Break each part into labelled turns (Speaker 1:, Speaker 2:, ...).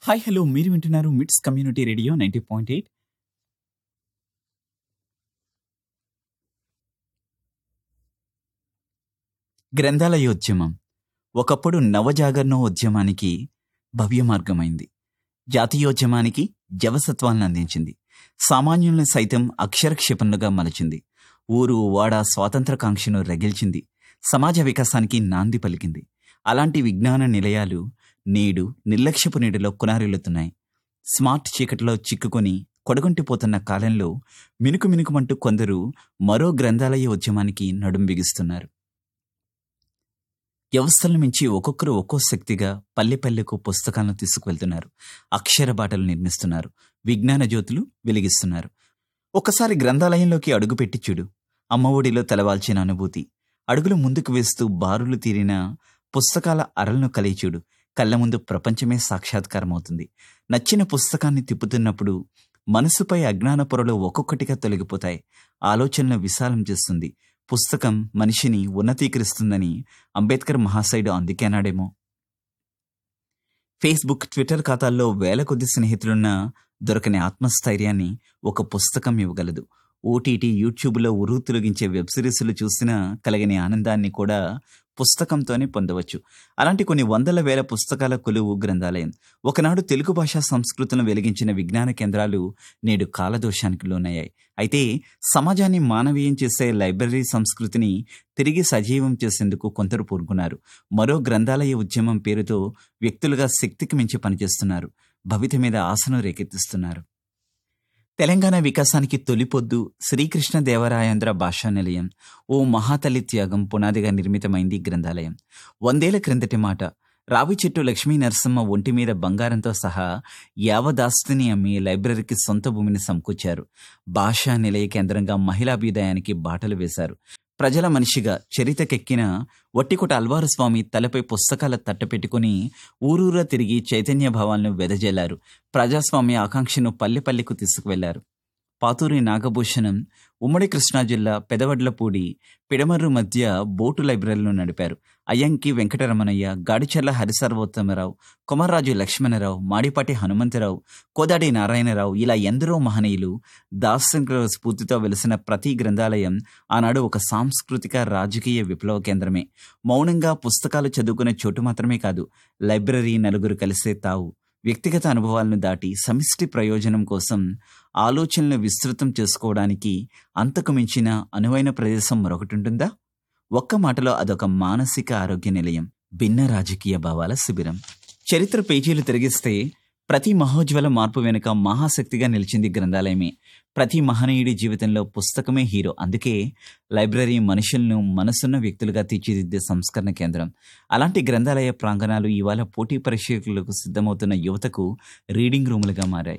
Speaker 1: hi hello మీరు వింటున్నారు MITS community radio ninety point eight గ్రంథాలయోద్యమం ఒకప్పుడు నవజాగరణోద్యమానికి భవ్య మార్గమైంది జాతీయోద్యమానికి జవసత్వాలను అందించింది సామాన్యులను సైతం అక్షరక్షేపణలుగా మలచింది ఊరు వాడ స్వాతంత్రకాంక్షను రగిల్చింది సమాజ వికాసానికి నాంది పలికింది అలాంటి విజ్ఞాన నిలయాలు నేడు నిర్లక్ష్యపు నీటిలో కునారిల్లుతున్నాయి స్మార్ట్ చీకటిలో చిక్కుకొని కొడగొంటిపోతున్న కాలంలో మినుకు మినుకుమంటూ కొందరు మరో గ్రంథాలయ ఉద్యమానికి నడుం బిగిస్తున్నారు వ్యవస్థల మించి ఒక్కొక్కరు ఒక్కో శక్తిగా పల్లె పల్లెకు పుస్తకాలను తీసుకువెళ్తున్నారు అక్షర బాటలు నిర్మిస్తున్నారు విజ్ఞాన జ్యోతులు వెలిగిస్తున్నారు ఒకసారి గ్రంథాలయంలోకి అడుగుపెట్టి చూడు అమ్మఒడిలో తలవాల్చిన అనుభూతి అడుగులు ముందుకు వేస్తూ బారులు తీరిన పుస్తకాల అరలను కలిచూడు కళ్ళ ముందు ప్రపంచమే సాక్షాత్కారమవుతుంది నచ్చిన పుస్తకాన్ని తిప్పుతున్నప్పుడు మనసుపై అజ్ఞాన పొరలు ఒక్కొక్కటిగా తొలగిపోతాయి ఆలోచనలు విశాలం చేస్తుంది పుస్తకం మనిషిని ఉన్నతీకరిస్తుందని అంబేద్కర్ మహాశయుడు అందుకేనాడేమో ఫేస్బుక్ ట్విట్టర్ ఖాతాల్లో వేల కొద్ది స్నేహితులున్న దొరకని ఆత్మస్థైర్యాన్ని ఒక పుస్తకం ఇవ్వగలదు ఓటీటీ యూట్యూబ్లో ఉరువు తొలగించే వెబ్ సిరీస్లు చూసినా కలిగిన ఆనందాన్ని కూడా పుస్తకంతోనే పొందవచ్చు అలాంటి కొన్ని వందల వేల పుస్తకాల కొలువు గ్రంథాలయం ఒకనాడు తెలుగు భాషా సంస్కృతులను వెలిగించిన విజ్ఞాన కేంద్రాలు నేడు కాలదోషానికి లోనయ్యాయి అయితే సమాజాన్ని మానవీయం చేసే లైబ్రరీ సంస్కృతిని తిరిగి సజీవం చేసేందుకు కొందరు పూనుకున్నారు మరో గ్రంథాలయ ఉద్యమం పేరుతో వ్యక్తులుగా శక్తికి మించి పనిచేస్తున్నారు భవిత మీద ఆశను రేకెత్తిస్తున్నారు తెలంగాణ వికాసానికి తొలిపొద్దు శ్రీకృష్ణ దేవరాయాంధ్ర భాషా నిలయం ఓ మహాతల్లి త్యాగం పునాదిగా నిర్మితమైంది గ్రంథాలయం వందేళ్ల క్రిందటి మాట రావి చెట్టు లక్ష్మీ నరసమ్మ ఒంటి మీద బంగారంతో సహా యావదాస్తిని అమ్మి లైబ్రరీకి సొంత భూమిని సమకూర్చారు భాషా నిలయ కేంద్రంగా మహిళాభ్యుదయానికి బాటలు వేశారు ప్రజల మనిషిగా చరితకెక్కిన వట్టికొట అల్వారు స్వామి తలపై పుస్తకాల తట్ట పెట్టుకుని ఊరూరా తిరిగి చైతన్య భావాలను వెదజల్లారు ప్రజాస్వామ్య ఆకాంక్షను పల్లెపల్లెకు తీసుకువెళ్లారు పాతూరి నాగభూషణం ఉమ్మడి కృష్ణా జిల్లా పెదవడ్లపూడి పిడమర్రు మధ్య బోటు లైబ్రరీలను నడిపారు అయ్యంకి వెంకటరమణయ్య గాడిచెర్ల హరిసర్వోత్తమరావు కొమర్రాజు లక్ష్మణరావు మాడిపాటి హనుమంతరావు కోదాడి నారాయణరావు ఇలా ఎందరో మహనీయులు దార్శనికుల స్ఫూర్తితో వెలిసిన ప్రతి గ్రంథాలయం ఆనాడు ఒక సాంస్కృతిక రాజకీయ విప్లవ కేంద్రమే మౌనంగా పుస్తకాలు చదువుకునే చోటు మాత్రమే కాదు లైబ్రరీ నలుగురు కలిసే తావు వ్యక్తిగత అనుభవాలను దాటి సమిష్టి ప్రయోజనం కోసం ఆలోచనలు విస్తృతం చేసుకోవడానికి అంతకు మించిన అనువైన ప్రదేశం మరొకటి ఉంటుందా ఒక్క మాటలో అదొక మానసిక ఆరోగ్య నిలయం భిన్న రాజకీయ భావాల శిబిరం చరిత్ర పేజీలు తిరిగిస్తే ప్రతి మహోజ్వల మార్పు వెనుక మహాశక్తిగా నిలిచింది గ్రంథాలయమే ప్రతి మహనీయుడి జీవితంలో పుస్తకమే హీరో అందుకే లైబ్రరీ మనుషులను మనసున్న వ్యక్తులుగా తీర్చిదిద్దే సంస్కరణ కేంద్రం అలాంటి గ్రంథాలయ ప్రాంగణాలు ఇవాళ పోటీ పరీక్షలకు సిద్ధమవుతున్న యువతకు రీడింగ్ రూములుగా మారాయి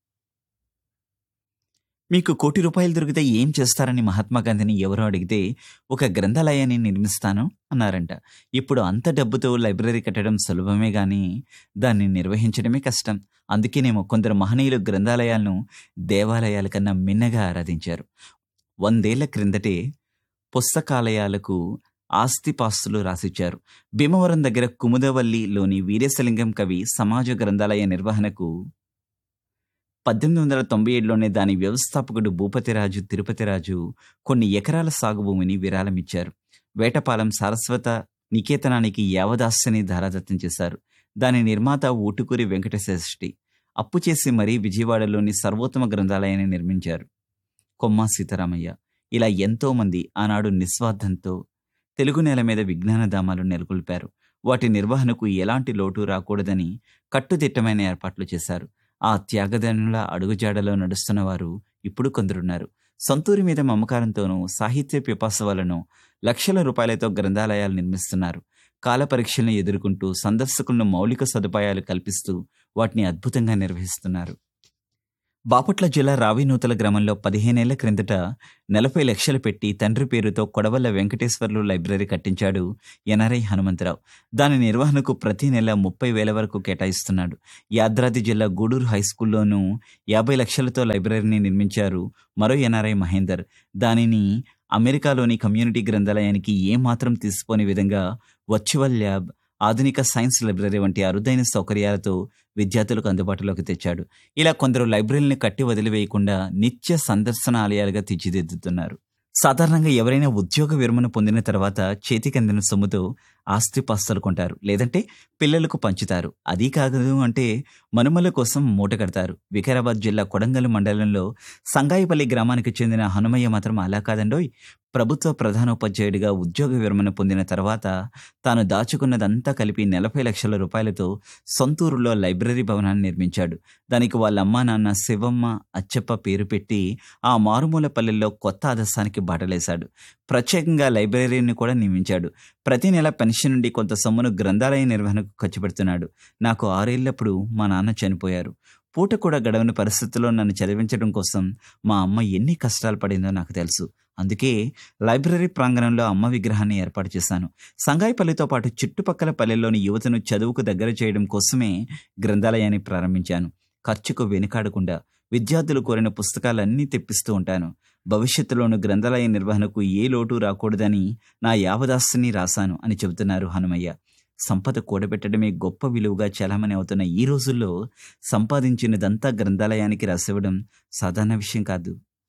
Speaker 1: మీకు కోటి రూపాయలు దొరికితే ఏం చేస్తారని మహాత్మా గాంధీని ఎవరో అడిగితే ఒక గ్రంథాలయాన్ని నిర్మిస్తాను అన్నారంట ఇప్పుడు అంత డబ్బుతో లైబ్రరీ కట్టడం సులభమే గాని దాన్ని నిర్వహించడమే కష్టం అందుకేనేమో కొందరు మహనీయులు గ్రంథాలయాలను దేవాలయాల కన్నా మిన్నగా ఆరాధించారు వందేళ్ల క్రిందటే పుస్తకాలయాలకు ఆస్తిపాస్తులు రాసిచ్చారు భీమవరం దగ్గర కుముదవల్లిలోని వీరేశలింగం కవి సమాజ గ్రంథాలయ నిర్వహణకు పద్దెనిమిది వందల తొంభై ఏడులోనే దాని వ్యవస్థాపకుడు భూపతిరాజు తిరుపతిరాజు కొన్ని ఎకరాల సాగు భూమిని విరాళమిచ్చారు వేటపాలెం సారస్వత నికేతనానికి యావదాస్యని ధారాదత్తం చేశారు దాని నిర్మాత ఊటుకూరి వెంకటశ్రేష్ఠి అప్పు చేసి మరీ విజయవాడలోని సర్వోత్తమ గ్రంథాలయాన్ని నిర్మించారు కొమ్మ సీతారామయ్య ఇలా ఎంతో మంది ఆనాడు నిస్వార్థంతో తెలుగు నేల మీద విజ్ఞానధామాలు నెలకొల్పారు వాటి నిర్వహణకు ఎలాంటి లోటు రాకూడదని కట్టుదిట్టమైన ఏర్పాట్లు చేశారు ఆ త్యాగదనుల అడుగుజాడలో నడుస్తున్న వారు ఇప్పుడు కొందరున్నారు సొంతూరి మీద మమకారంతోనూ సాహిత్య పిపాస వలన లక్షల రూపాయలతో గ్రంథాలయాలు నిర్మిస్తున్నారు కాల పరీక్షలను ఎదుర్కొంటూ సందర్శకులను మౌలిక సదుపాయాలు కల్పిస్తూ వాటిని అద్భుతంగా నిర్వహిస్తున్నారు బాపట్ల జిల్లా రావినూతల గ్రామంలో పదిహేనేళ్ల క్రిందట నలభై లక్షలు పెట్టి తండ్రి పేరుతో కొడవల్ల వెంకటేశ్వర్లు లైబ్రరీ కట్టించాడు ఎన్ఆర్ఐ హనుమంతరావు దాని నిర్వహణకు ప్రతి నెల ముప్పై వేల వరకు కేటాయిస్తున్నాడు యాదాద్రి జిల్లా గూడూరు హై స్కూల్లోనూ యాభై లక్షలతో లైబ్రరీని నిర్మించారు మరో ఎన్ఆర్ఐ మహేందర్ దానిని అమెరికాలోని కమ్యూనిటీ గ్రంథాలయానికి ఏమాత్రం తీసుకోని విధంగా వర్చువల్ ల్యాబ్ ఆధునిక సైన్స్ లైబ్రరీ వంటి అరుదైన సౌకర్యాలతో విద్యార్థులకు అందుబాటులోకి తెచ్చాడు ఇలా కొందరు లైబ్రరీని కట్టి వదిలివేయకుండా నిత్య సందర్శనాలయాలుగా తీర్చిదిద్దుతున్నారు సాధారణంగా ఎవరైనా ఉద్యోగ విరమణ పొందిన తర్వాత చేతికి అందిన సొమ్ముతో ఆస్తిపాస్తులు కొంటారు లేదంటే పిల్లలకు పంచుతారు అది కాదు అంటే మనుమల కోసం మూట కడతారు వికారాబాద్ జిల్లా కొడంగల్ మండలంలో సంగాయిపల్లి గ్రామానికి చెందిన హనుమయ్య మాత్రం అలా కాదండోయ్ ప్రభుత్వ ప్రధానోపాధ్యాయుడిగా ఉద్యోగ విరమణ పొందిన తర్వాత తాను దాచుకున్నదంతా కలిపి నలభై లక్షల రూపాయలతో సొంతూరులో లైబ్రరీ భవనాన్ని నిర్మించాడు దానికి వాళ్ళ అమ్మా నాన్న శివమ్మ అచ్చప్ప పేరు పెట్టి ఆ మారుమూల పల్లెల్లో కొత్త ఆదర్శానికి బాటలేశాడు ప్రత్యేకంగా లైబ్రరీని కూడా నియమించాడు ప్రతి నెల పెన్షన్ నుండి కొంత సొమ్మును గ్రంథాలయ నిర్వహణకు ఖర్చు పెడుతున్నాడు నాకు ఆరేళ్లప్పుడు మా నాన్న చనిపోయారు పూట కూడా గడవని పరిస్థితుల్లో నన్ను చదివించడం కోసం మా అమ్మ ఎన్ని కష్టాలు పడిందో నాకు తెలుసు అందుకే లైబ్రరీ ప్రాంగణంలో అమ్మ విగ్రహాన్ని ఏర్పాటు చేశాను సంగాయిపల్లితో పాటు చుట్టుపక్కల పల్లెల్లోని యువతను చదువుకు దగ్గర చేయడం కోసమే గ్రంథాలయాన్ని ప్రారంభించాను ఖర్చుకు వెనుకాడకుండా విద్యార్థులు కోరిన పుస్తకాలన్నీ తెప్పిస్తూ ఉంటాను భవిష్యత్తులోను గ్రంథాలయ నిర్వహణకు ఏ లోటు రాకూడదని నా యావదాస్తిని రాశాను అని చెబుతున్నారు హనుమయ్య సంపద కూడబెట్టడమే గొప్ప విలువగా చలామణి అవుతున్న ఈ రోజుల్లో సంపాదించినదంతా గ్రంథాలయానికి రాసివ్వడం సాధారణ విషయం కాదు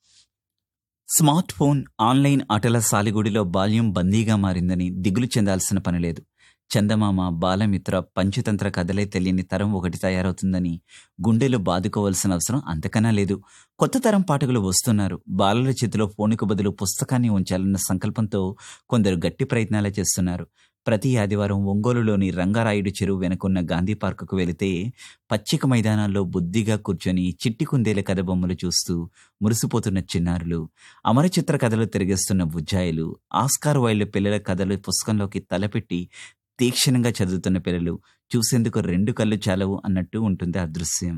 Speaker 1: స్మార్ట్ ఫోన్ ఆన్లైన్ ఆటల సాలిగుడిలో బాల్యం బందీగా మారిందని దిగులు చెందాల్సిన పని లేదు చందమామ బాలమిత్ర పంచతంత్ర కథలే తెలియని తరం ఒకటి తయారవుతుందని గుండెలు బాదుకోవాల్సిన అవసరం అంతకన్నా లేదు కొత్త తరం పాఠకులు వస్తున్నారు బాలల చేతిలో ఫోనుకు బదులు పుస్తకాన్ని ఉంచాలన్న సంకల్పంతో కొందరు గట్టి ప్రయత్నాలే చేస్తున్నారు ప్రతి ఆదివారం ఒంగోలులోని రంగారాయుడు చెరువు వెనుకున్న గాంధీ పార్కుకు వెళితే పచ్చిక మైదానాల్లో బుద్ధిగా కూర్చొని చిట్టి కుందేల కథ బొమ్మలు చూస్తూ మురిసిపోతున్న చిన్నారులు అమరచిత్ర కథలు తిరిగేస్తున్న బుజ్జాయిలు ఆస్కార్ వైల్డ్ పిల్లల కథలు పుస్తకంలోకి తలపెట్టి తీక్షణంగా చదువుతున్న పిల్లలు చూసేందుకు రెండు కళ్ళు చాలవు అన్నట్టు ఉంటుంది ఆ దృశ్యం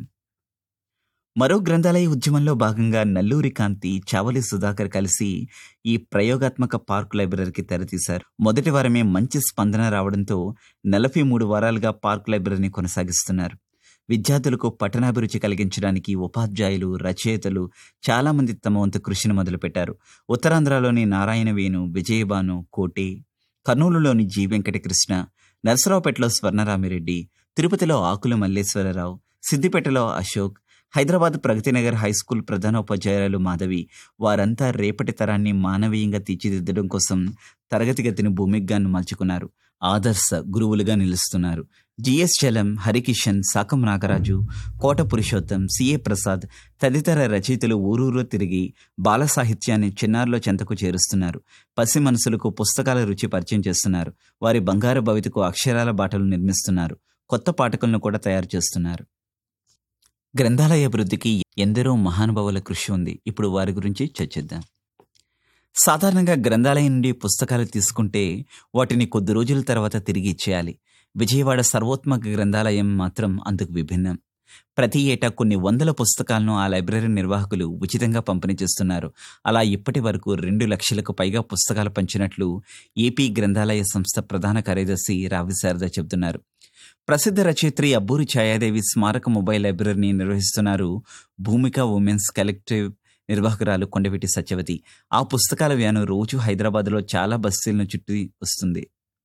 Speaker 1: మరో గ్రంథాలయ ఉద్యమంలో భాగంగా నల్లూరి కాంతి చావలి సుధాకర్ కలిసి ఈ ప్రయోగాత్మక పార్క్ లైబ్రరీకి తెరతీశారు మొదటి వారమే మంచి స్పందన రావడంతో నలభై మూడు వారాలుగా పార్క్ లైబ్రరీని కొనసాగిస్తున్నారు విద్యార్థులకు పట్టణాభిరుచి కలిగించడానికి ఉపాధ్యాయులు రచయితలు చాలామంది తమ వంతు కృషిని మొదలుపెట్టారు ఉత్తరాంధ్రలోని నారాయణ వేణు విజయబాను కోటి కర్నూలులోని జి వెంకటకృష్ణ నరసరావుపేటలో స్వర్ణరామిరెడ్డి తిరుపతిలో ఆకుల మల్లేశ్వరరావు సిద్దిపేటలో అశోక్ హైదరాబాద్ ప్రగతినగర్ హై స్కూల్ ప్రధానోపాధ్యాయురాలు మాధవి వారంతా రేపటి తరాన్ని మానవీయంగా తీర్చిదిద్దడం కోసం తరగతి గతిని భూమిగ్గాను మలుచుకున్నారు ఆదర్శ గురువులుగా నిలుస్తున్నారు జిఎస్ చలం హరికిషన్ సాకం నాగరాజు కోట పురుషోత్తం సిఏ ప్రసాద్ తదితర రచయితలు ఊరూరు తిరిగి బాల సాహిత్యాన్ని చిన్నారులో చెంతకు చేరుస్తున్నారు పసి మనసులకు పుస్తకాల రుచి పరిచయం చేస్తున్నారు వారి బంగారు భవితకు అక్షరాల బాటలు నిర్మిస్తున్నారు కొత్త పాఠకులను కూడా తయారు చేస్తున్నారు గ్రంథాలయ అభివృద్ధికి ఎందరో మహానుభావుల కృషి ఉంది ఇప్పుడు వారి గురించి చర్చిద్దాం సాధారణంగా గ్రంథాలయం నుండి పుస్తకాలు తీసుకుంటే వాటిని కొద్ది రోజుల తర్వాత తిరిగి ఇచ్చేయాలి విజయవాడ సర్వోత్మక గ్రంథాలయం మాత్రం అందుకు విభిన్నం ప్రతి ఏటా కొన్ని వందల పుస్తకాలను ఆ లైబ్రరీ నిర్వాహకులు ఉచితంగా పంపిణీ చేస్తున్నారు అలా ఇప్పటి వరకు రెండు లక్షలకు పైగా పుస్తకాలు పంచినట్లు ఏపీ గ్రంథాలయ సంస్థ ప్రధాన కార్యదర్శి రావి శారద చెబుతున్నారు ప్రసిద్ధ రచయిత్రి అబ్బూరి ఛాయాదేవి స్మారక మొబైల్ లైబ్రరీని నిర్వహిస్తున్నారు భూమిక ఉమెన్స్ కలెక్టివ్ నిర్వాహకురాలు కొండవీటి సత్యవతి ఆ పుస్తకాల వ్యాను రోజు హైదరాబాద్లో చాలా బస్తీలను చుట్టి వస్తుంది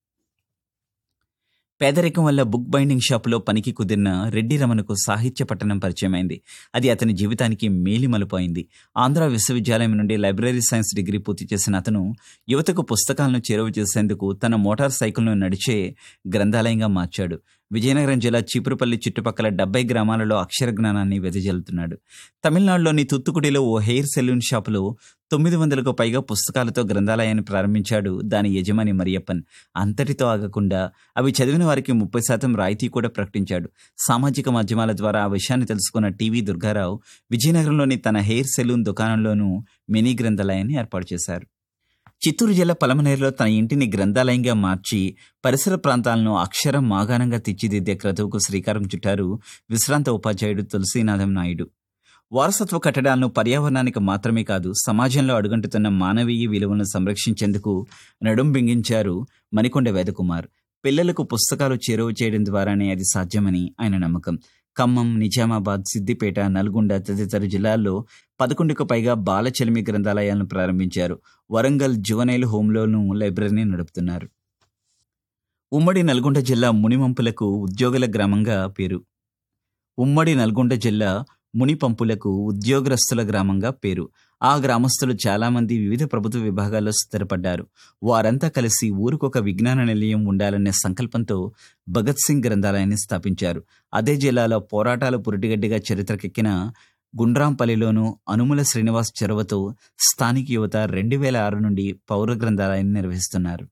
Speaker 1: పేదరికం వల్ల బుక్ బైండింగ్ షాపులో పనికి కుదిరిన రెడ్డి రమణకు సాహిత్య పట్టణం పరిచయమైంది అది అతని జీవితానికి మేలిమలుపు అయింది ఆంధ్ర విశ్వవిద్యాలయం నుండి లైబ్రరీ సైన్స్ డిగ్రీ పూర్తి చేసిన అతను యువతకు పుస్తకాలను చేరువ చేసేందుకు తన మోటార్ సైకిల్ను నడిచే గ్రంథాలయంగా మార్చాడు విజయనగరం జిల్లా చీపురుపల్లి చుట్టుపక్కల డెబ్బై గ్రామాలలో అక్షర జ్ఞానాన్ని వెదజల్లుతున్నాడు తమిళనాడులోని తుత్తుకుడిలో ఓ హెయిర్ సెలూన్ షాపులో తొమ్మిది వందలకు పైగా పుస్తకాలతో గ్రంథాలయాన్ని ప్రారంభించాడు దాని యజమాని మరియప్పన్ అంతటితో ఆగకుండా అవి చదివిన వారికి ముప్పై శాతం రాయితీ కూడా ప్రకటించాడు సామాజిక మాధ్యమాల ద్వారా ఆ విషయాన్ని తెలుసుకున్న టీవీ దుర్గారావు విజయనగరంలోని తన హెయిర్ సెలూన్ దుకాణంలోనూ మినీ గ్రంథాలయాన్ని ఏర్పాటు చేశారు చిత్తూరు జిల్లా పలమనేరులో తన ఇంటిని గ్రంథాలయంగా మార్చి పరిసర ప్రాంతాలను అక్షరం మాగాణంగా తీర్చిదిద్దే క్రతువుకు శ్రీకారం చుట్టారు విశ్రాంత ఉపాధ్యాయుడు తులసీనాథం నాయుడు వారసత్వ కట్టడాలను పర్యావరణానికి మాత్రమే కాదు సమాజంలో అడుగంటుతున్న మానవీయ విలువలను సంరక్షించేందుకు నడుం బింగించారు మణికొండ వేదకుమార్ పిల్లలకు పుస్తకాలు చేరువ చేయడం ద్వారానే అది సాధ్యమని ఆయన నమ్మకం ఖమ్మం నిజామాబాద్ సిద్దిపేట నల్గొండ తదితర జిల్లాల్లో పదకొండుకు పైగా బాల చెలిమి గ్రంథాలయాలను ప్రారంభించారు వరంగల్ జువనైల్ హోంలోనూ లైబ్రరీని నడుపుతున్నారు ఉమ్మడి నల్గొండ జిల్లా మునిమంపులకు ఉద్యోగుల గ్రామంగా పేరు ఉమ్మడి నల్గొండ జిల్లా మునిపంపులకు ఉద్యోగస్తుల గ్రామంగా పేరు ఆ గ్రామస్తులు చాలా మంది వివిధ ప్రభుత్వ విభాగాల్లో స్థిరపడ్డారు వారంతా కలిసి ఊరికొక విజ్ఞాన నిలయం ఉండాలనే సంకల్పంతో భగత్ సింగ్ గ్రంథాలయాన్ని స్థాపించారు అదే జిల్లాలో పోరాటాలు పురిటిగడ్డిగా చరిత్రకెక్కిన గుండ్రాంపల్లిలోను అనుముల శ్రీనివాస్ చొరవతో స్థానిక యువత రెండు వేల ఆరు నుండి పౌర గ్రంథాలయాన్ని నిర్వహిస్తున్నారు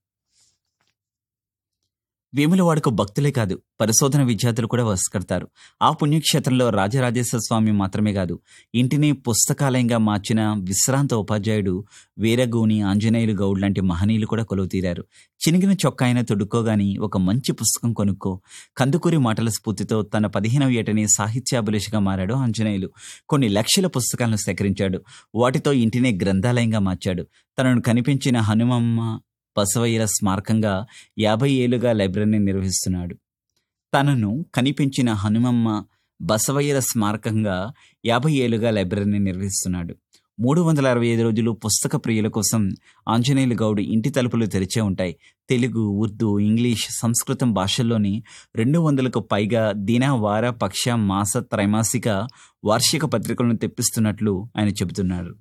Speaker 1: వేములవాడకు భక్తులే కాదు పరిశోధన విద్యార్థులు కూడా వసకడతారు ఆ పుణ్యక్షేత్రంలో రాజరాజేశ్వర స్వామి మాత్రమే కాదు ఇంటిని పుస్తకాలయంగా మార్చిన విశ్రాంత ఉపాధ్యాయుడు వీరగూని ఆంజనేయులు గౌడ్ లాంటి మహనీయులు కూడా కొలువు తీరారు చినిగిన చొక్కాయన తొడుక్కోగాని ఒక మంచి పుస్తకం కొనుక్కో కందుకూరి మాటల స్ఫూర్తితో తన పదిహేనవ ఏటని సాహిత్యాభిలాషిగా మారాడు ఆంజనేయులు కొన్ని లక్షల పుస్తకాలను సేకరించాడు వాటితో ఇంటినే గ్రంథాలయంగా మార్చాడు తనను కనిపించిన హనుమమ్మ బసవయ్యల స్మారకంగా యాభై ఏళ్లుగా లైబ్రరీని నిర్వహిస్తున్నాడు తనను కనిపించిన హనుమమ్మ బసవయ్యల స్మారకంగా యాభై ఏళ్లుగా లైబ్రరీని నిర్వహిస్తున్నాడు మూడు వందల అరవై ఐదు రోజులు పుస్తక ప్రియుల కోసం ఆంజనేయులు గౌడ్ ఇంటి తలుపులు తెరిచే ఉంటాయి తెలుగు ఉర్దూ ఇంగ్లీష్ సంస్కృతం భాషల్లోని రెండు వందలకు పైగా దిన వార పక్ష మాస త్రైమాసిక వార్షిక పత్రికలను తెప్పిస్తున్నట్లు ఆయన చెబుతున్నారు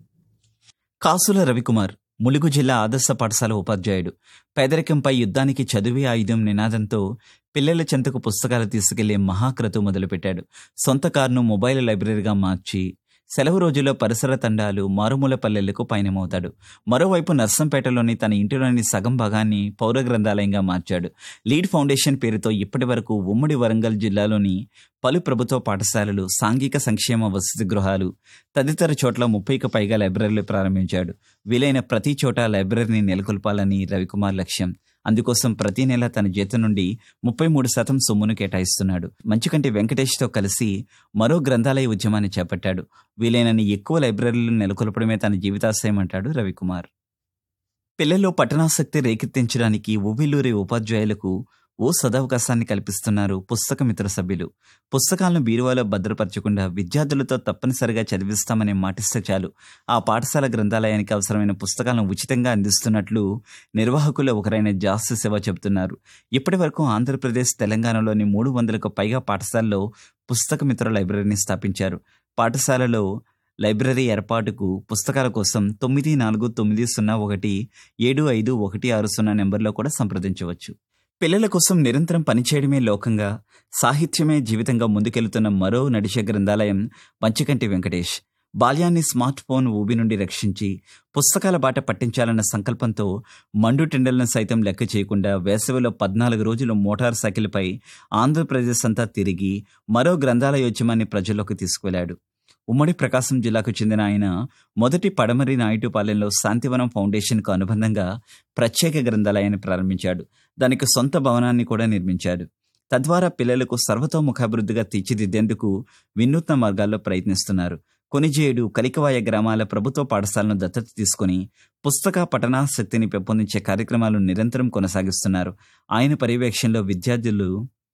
Speaker 1: కాసుల రవికుమార్ ములుగు జిల్లా ఆదర్శ పాఠశాల ఉపాధ్యాయుడు పేదరికంపై యుద్ధానికి చదివే ఆయుధం నినాదంతో పిల్లల చెంతకు పుస్తకాలు తీసుకెళ్లే మహాక్రతు మొదలుపెట్టాడు సొంత కారును మొబైల్ లైబ్రరీగా మార్చి సెలవు రోజుల్లో పరిసర తండాలు మారుమూల పల్లెలకు పయనమవుతాడు మరోవైపు నర్సంపేటలోని తన ఇంటిలోని సగం భాగాన్ని పౌర గ్రంథాలయంగా మార్చాడు లీడ్ ఫౌండేషన్ పేరుతో ఇప్పటి వరకు ఉమ్మడి వరంగల్ జిల్లాలోని పలు ప్రభుత్వ పాఠశాలలు సాంఘిక సంక్షేమ వసతి గృహాలు తదితర చోట్ల ముప్పైకి పైగా లైబ్రరీలు ప్రారంభించాడు వీలైన ప్రతి చోట లైబ్రరీని నెలకొల్పాలని రవికుమార్ లక్ష్యం అందుకోసం ప్రతి నెల తన జీతం నుండి ముప్పై మూడు శాతం సొమ్మును కేటాయిస్తున్నాడు మంచుకంటి వెంకటేష్తో కలిసి మరో గ్రంథాలయ ఉద్యమాన్ని చేపట్టాడు వీలైనన్ని ఎక్కువ లైబ్రరీలు నెలకొల్పడమే తన జీవితాశయం అంటాడు రవికుమార్ పిల్లల్లో పఠనాసక్తి రేకెత్తించడానికి ఉవ్విల్లూరి ఉపాధ్యాయులకు ఓ సదవకాశాన్ని కల్పిస్తున్నారు పుస్తక మిత్ర సభ్యులు పుస్తకాలను బీరువాలో భద్రపరచకుండా విద్యార్థులతో తప్పనిసరిగా చదివిస్తామని మాటిస్తే చాలు ఆ పాఠశాల గ్రంథాలయానికి అవసరమైన పుస్తకాలను ఉచితంగా అందిస్తున్నట్లు నిర్వాహకులు ఒకరైన జాస్తి శివ చెబుతున్నారు ఇప్పటి వరకు ఆంధ్రప్రదేశ్ తెలంగాణలోని మూడు వందలకు పైగా పాఠశాలలో పుస్తక మిత్ర లైబ్రరీని స్థాపించారు పాఠశాలలో లైబ్రరీ ఏర్పాటుకు పుస్తకాల కోసం తొమ్మిది నాలుగు తొమ్మిది సున్నా ఒకటి ఏడు ఐదు ఒకటి ఆరు సున్నా నెంబర్లో కూడా సంప్రదించవచ్చు పిల్లల కోసం నిరంతరం పనిచేయడమే లోకంగా సాహిత్యమే జీవితంగా ముందుకెళ్తున్న మరో నడిచే గ్రంథాలయం మంచికంటి వెంకటేష్ బాల్యాన్ని స్మార్ట్ ఫోన్ ఊబి నుండి రక్షించి పుస్తకాల బాట పట్టించాలన్న సంకల్పంతో మండు టెండర్లను సైతం లెక్క చేయకుండా వేసవిలో పద్నాలుగు రోజులు మోటార్ సైకిల్పై ఆంధ్రప్రదేశ్ అంతా తిరిగి మరో గ్రంథాలయోద్యమాన్ని ప్రజల్లోకి తీసుకువెళ్లాడు ఉమ్మడి ప్రకాశం జిల్లాకు చెందిన ఆయన మొదటి పడమరి నాయుడుపాలెంలో శాంతివనం ఫౌండేషన్కు అనుబంధంగా ప్రత్యేక గ్రంథాలయాన్ని ప్రారంభించాడు దానికి సొంత భవనాన్ని కూడా నిర్మించాడు తద్వారా పిల్లలకు సర్వతోముఖాభివృద్ధిగా తీర్చిదిద్దేందుకు వినూత్న మార్గాల్లో ప్రయత్నిస్తున్నారు కొనిజేడు కలికవాయ గ్రామాల ప్రభుత్వ పాఠశాలను దత్తత తీసుకుని పుస్తక పఠనాసక్తిని పెంపొందించే కార్యక్రమాలు నిరంతరం కొనసాగిస్తున్నారు ఆయన పర్యవేక్షణలో విద్యార్థులు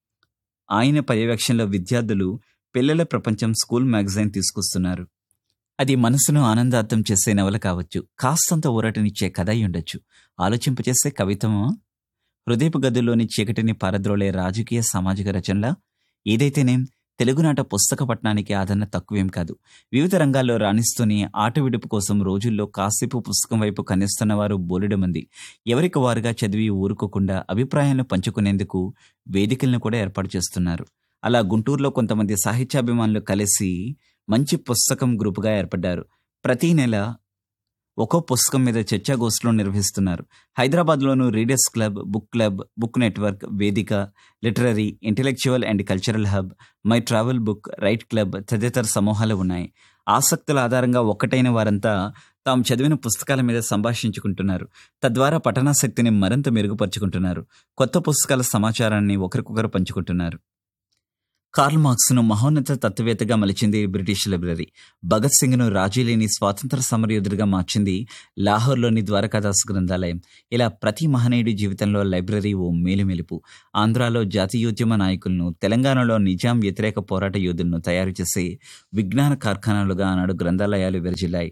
Speaker 1: ఆయన పర్యవేక్షణలో విద్యార్థులు పిల్లల ప్రపంచం స్కూల్ మ్యాగజైన్ తీసుకొస్తున్నారు అది మనసును ఆనందార్థం చేసే నవల కావచ్చు కాస్తంత ఊరటనిచ్చే కథ అయి ఉండొచ్చు ఆలోచింపచేసే కవితమా హృదయపు గదుల్లోని చీకటిని పారద్రోలే రాజకీయ సామాజిక రచనల ఏదైతేనేం తెలుగునాట పుస్తక పట్టణానికి ఆదరణ తక్కువేం కాదు వివిధ రంగాల్లో రాణిస్తూనే ఆట విడుపు కోసం రోజుల్లో కాసేపు పుస్తకం వైపు కనిస్తున్న వారు బోలెడు మంది ఎవరికి వారుగా చదివి ఊరుకోకుండా అభిప్రాయాలను పంచుకునేందుకు వేదికలను కూడా ఏర్పాటు చేస్తున్నారు అలా గుంటూరులో కొంతమంది సాహిత్యాభిమానులు కలిసి మంచి పుస్తకం గ్రూపుగా ఏర్పడ్డారు ప్రతి నెల ఒక్కో పుస్తకం మీద చర్చాగోష్ఠులు నిర్వహిస్తున్నారు హైదరాబాద్లోను readers club book club book network వేదిక literary intellectual and cultural hub my travel book right club తదితర సమూహాలు ఉన్నాయి ఆసక్తుల ఆధారంగా ఒక్కటైన వారంతా తాము చదివిన పుస్తకాల మీద సంభాషించుకుంటున్నారు తద్వారా పఠనాసక్తిని మరింత మెరుగుపరుచుకుంటున్నారు కొత్త పుస్తకాల సమాచారాన్ని ఒకరికొకరు పంచుకుంటున్నారు కార్ల్ మార్క్స్ను మహోన్నత తత్వవేత్తగా మలిచింది బ్రిటిష్ లైబ్రరీ భగత్ సింగ్ను రాజీలేని స్వాతంత్ర సమరయోధుడిగా మార్చింది లాహోర్లోని ద్వారకాదాస్ గ్రంథాలయం ఇలా ప్రతి మహనీయుడి జీవితంలో లైబ్రరీ ఓ మేలుమెలుపు ఆంధ్రాలో జాతీయోద్యమ నాయకులను తెలంగాణలో నిజాం వ్యతిరేక పోరాట యోధులను తయారు చేసే విజ్ఞాన కార్ఖానాలుగా ఆనాడు గ్రంథాలయాలు విరజిల్లాయి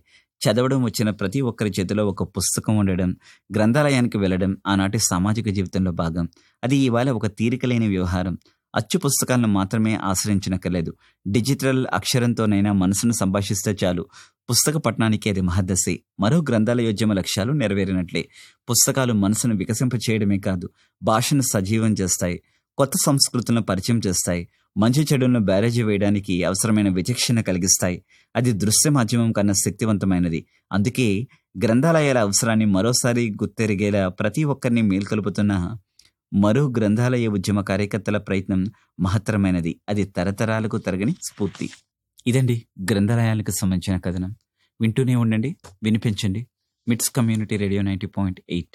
Speaker 1: చదవడం వచ్చిన ప్రతి ఒక్కరి చేతిలో ఒక పుస్తకం ఉండడం గ్రంథాలయానికి వెళ్ళడం ఆనాటి సామాజిక జీవితంలో భాగం అది ఇవాళ ఒక తీరికలేని వ్యవహారం అచ్చు పుస్తకాలను మాత్రమే ఆశ్రయించనక్కర్లేదు డిజిటల్ అక్షరంతోనైనా మనసును సంభాషిస్తే చాలు పుస్తక పఠనానికి అది మహదశి మరో గ్రంథాలయోద్యమ లక్ష్యాలు నెరవేరినట్లే పుస్తకాలు మనసును వికసింపచేయడమే కాదు భాషను సజీవం చేస్తాయి కొత్త సంస్కృతులను పరిచయం చేస్తాయి మంచి చెడులను బ్యారేజీ వేయడానికి అవసరమైన విచక్షణ కలిగిస్తాయి అది దృశ్య మాధ్యమం కన్నా శక్తివంతమైనది అందుకే గ్రంథాలయాల అవసరాన్ని మరోసారి గుర్తెరిగేలా ప్రతి ఒక్కరిని మేల్కొలుపుతున్న మరో గ్రంథాలయ ఉద్యమ కార్యకర్తల ప్రయత్నం మహత్తరమైనది అది తరతరాలకు తరగని స్ఫూర్తి ఇదండి గ్రంథాలయాలకు సంబంధించిన కథనం వింటూనే ఉండండి వినిపించండి MITS community radio ninety point eight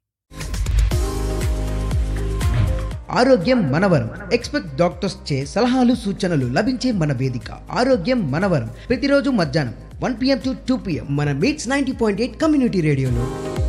Speaker 2: ఆరోగ్యం మనవరం ఎక్స్పెక్ట్ డాక్టర్స్ చే సలహాలు సూచనలు లభించే మన వేదిక ఆరోగ్యం మనవరం ప్రతిరోజు మధ్యాహ్నం one PM to two PM మన MITS ninety point eight community రేడియోలో